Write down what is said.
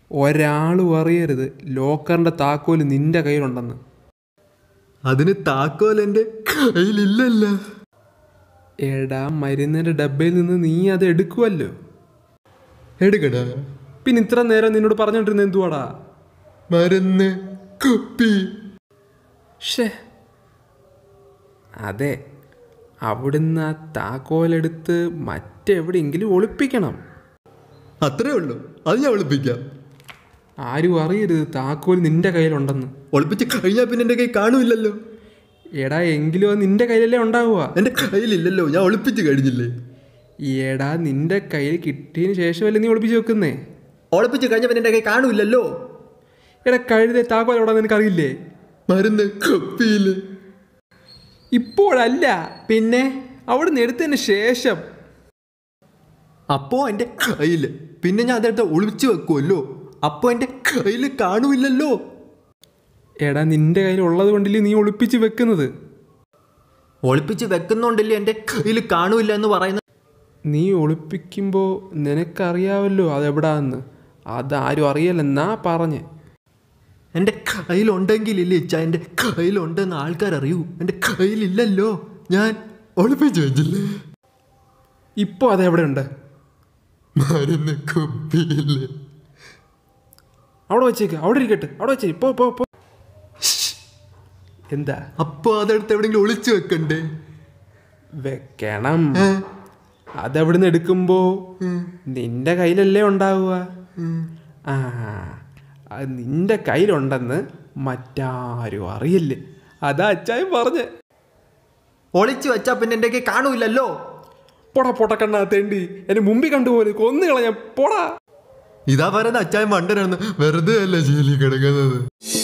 ഒരാളും അറിയരുത് ലോക്കറിൻ്റെ താക്കോല് നിന്റെ കയ്യിലുണ്ടെന്ന് അതിന് താക്കോൽ എൻ്റെ കയ്യിലില്ലല്ല എടാ മരുന്നിൻ്റെ ഡബ്ബയിൽ നിന്ന് നീ അത് എടുക്കുമല്ലോ എടുക്കടാ പിന്നെ ഇത്ര നേരം നിന്നോട് പറഞ്ഞോണ്ടിരുന്ന എന്തുവാടാ മരുന്ന് കുപ്പി ഷേ അതെ അവിടുന്ന് ആ താക്കോലെടുത്ത് മറ്റെവിടെയെങ്കിലും ഒളിപ്പിക്കണം അത്രേ ഉള്ളൂ അത് ഞാൻ ഒളിപ്പിക്കാം ആരും അറിയരുത് താക്കോൽ നിന്റെ കയ്യിലുണ്ടെന്ന് ഒളിപ്പിച്ച് കഴിഞ്ഞാൽ പിന്നെ എൻ്റെ കൈ കാണൂല്ലല്ലോ എടാ എങ്കിലും അത് നിന്റെ കയ്യിലല്ലേ ഉണ്ടാവുക എൻ്റെ കയ്യിലില്ലല്ലോ ഞാൻ ഒളിപ്പിച്ച് കഴിഞ്ഞില്ലേ എടാ നിന്റെ കയ്യിൽ കിട്ടിയതിന് ശേഷമല്ലേ നീ ഒളിപ്പിച്ച് വെക്കുന്നേ ഒളിപ്പിച്ച് കഴിഞ്ഞാൽ പിന്നെ എൻ്റെ കൈ കാണൂല്ലല്ലോ എടാ കഴുതെ താക്കോൽ എവിടെ നിനക്കറിയില്ലേ മരുന്ന് കുപ്പിയിൽ ഇപ്പോഴല്ല പിന്നെ അവിടുന്ന് എടുത്തതിന് ശേഷം അപ്പോൾ എൻ്റെ കയ്യിൽ പിന്നെ ഞാൻ അതെടുത്ത് ഒളിപ്പിച്ച് വെക്കുമല്ലോ അപ്പോൾ എൻ്റെ കയ്യിൽ കാണൂല്ലല്ലോ എടാ നിന്റെ കയ്യിൽ ഉള്ളത് കൊണ്ടില്ലേ നീ ഒളിപ്പിച്ച് വെക്കുന്നത് ഒളിപ്പിച്ച് വെക്കുന്നുണ്ടല്ലേ എൻ്റെ കയ്യിൽ കാണൂല്ല എന്ന് പറയുന്നത് നീ ഒളിപ്പിക്കുമ്പോൾ നിനക്കറിയാവല്ലോ അതെവിടാന്ന് അതാരും അറിയല്ലെന്നാ പറഞ്ഞ് എൻ്റെ കയ്യിലുണ്ടെങ്കിലില്ലേ ഇച്ച എൻ്റെ കയ്യിലുണ്ടെന്ന് ആൾക്കാരറിയൂ എൻ്റെ കയ്യിലില്ലല്ലോ ഞാൻ ഒളിപ്പിച്ച് വെച്ചില്ലേ ഇപ്പോൾ അതെവിടെ ഉണ്ട് മരുന്ന് കുപ്പിയില്ലേ അവിടെ വെച്ചേക്ക് അവിടെ ഇരിക്കട്ടെ അവിടെ വെച്ചേ പോ പോ പോ എന്താ അപ്പോൾ അതെടുത്ത് എവിടെയെങ്കിലും ഒളിച്ചു വെക്കണ്ടേ വെക്കണം അതെവിടുന്ന് എടുക്കുമ്പോ നിന്റെ കയ്യിലല്ലേ ഉണ്ടാവുക ആ അത് നിന്റെ കയ്യിലുണ്ടെന്ന് മറ്റാരും അറിയില്ല അതാ അച്ചായും പറഞ്ഞ് ഒളിച്ചു വെച്ചാൽ പിന്നെ എൻ്റെ കൈ കാണൂല്ലല്ലോ പൊടാ പൊട്ടക്കണ്ണാ തേണ്ടി എന്നെ മുമ്പിൽ കണ്ടുപോലെ കൊന്നു കളഞ്ഞ പൊടാ ഇതാ പറയുന്ന അച്ചായ മണ്ടനാണെന്ന് വെറുതെ അല്ല ജയിലിൽ കിടക്കുന്നത്